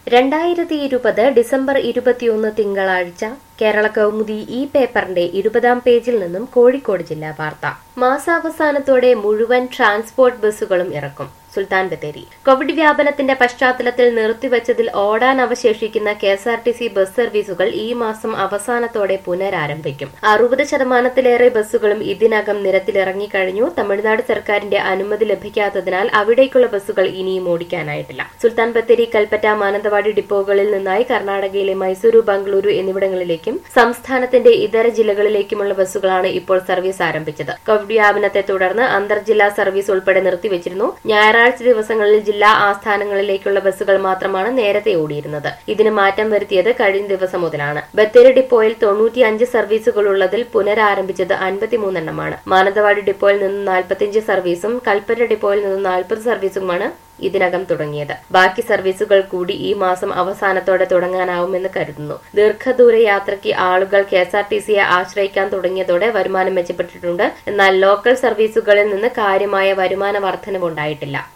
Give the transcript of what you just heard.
രണ്ടായിരത്തി ഇരുപത് ഡിസംബർ ഇരുപത്തിയൊന്ന് തിങ്കളാഴ്ച കേരള കൗമുദി ഈ പേപ്പറിന്റെ ഇരുപതാം പേജിൽ നിന്നും കോഴിക്കോട് ജില്ലാ വാർത്ത മാസാവസാനത്തോടെ മുഴുവൻ ട്രാൻസ്പോർട്ട് ബസ്സുകളും ഇറക്കും സുൽത്താൻ ബത്തേരി കോവിഡ് വ്യാപനത്തിന്റെ പശ്ചാത്തലത്തിൽ നിർത്തിവച്ചതിൽ ഓടാൻ അവശേഷിക്കുന്ന K S R T C bus സർവീസുകൾ ഈ മാസം അവസാനത്തോടെ പുനരാരംഭിക്കും അറുപത് ശതമാനത്തിലേറെ ബസ്സുകളും ഇതിനകം നിരത്തിലിറങ്ങിക്കഴിഞ്ഞു തമിഴ്നാട് സർക്കാരിന്റെ അനുമതി ലഭിക്കാത്തതിനാൽ അവിടേക്കുള്ള ബസ്സുകൾ ഇനിയും ഓടിക്കാനായിട്ടില്ല സുൽത്താൻ ബത്തേരി കൽപ്പറ്റ മാനന്തവാടി ഡിപ്പോകളിൽ നിന്നായി കർണാടകയിലെ മൈസൂരു ബംഗളൂരു എന്നിവിടങ്ങളിലേക്കും സംസ്ഥാനത്തിന്റെ ഇതര ജില്ലകളിലേക്കുമുള്ള ബസ്സുകളാണ് ഇപ്പോൾ സർവീസ് ആരംഭിച്ചത് കോവിഡ് വ്യാപനത്തെ തുടർന്ന് അന്തർജില്ലാ സർവീസ് ഉൾപ്പെടെ നിർത്തിവച്ചിരുന്നു ഞായറാഴ്ച ദിവസങ്ങളിൽ ജില്ലാ ആസ്ഥാനങ്ങളിലേക്കുള്ള ബസ്സുകൾ മാത്രമാണ് നേരത്തെ ഓടിയിരുന്നത് ഇതിന് മാറ്റം വരുത്തിയത് കഴിഞ്ഞ ദിവസം മുതലാണ് ബത്തേരി ഡിപ്പോയിൽ തൊണ്ണൂറ്റിയഞ്ച് സർവീസുകളുള്ളതിൽ പുനരാരംഭിച്ചത് അൻപത്തിമൂന്നെണ്ണമാണ് മാനന്തവാടി ഡിപ്പോയിൽ നിന്ന് നാൽപ്പത്തിയഞ്ച് സർവീസും കൽപ്പറ്റ ഡിപ്പോയിൽ നിന്ന് നാൽപ്പത് സർവീസുമാണ് ഇതിനകം തുടങ്ങിയത് ബാക്കി സർവീസുകൾ കൂടി ഈ മാസം അവസാനത്തോടെ തുടങ്ങാനാവുമെന്ന് കരുതുന്നു ദീർഘദൂര യാത്രയ്ക്ക് ആളുകൾ കെ എസ് ആർ ടി സിയെ ആശ്രയിക്കാൻ തുടങ്ങിയതോടെ വരുമാനം മെച്ചപ്പെട്ടിട്ടുണ്ട് എന്നാൽ ലോക്കൽ സർവീസുകളിൽ നിന്ന് കാര്യമായ വരുമാന വർധനവുണ്ടായിട്ടില്ല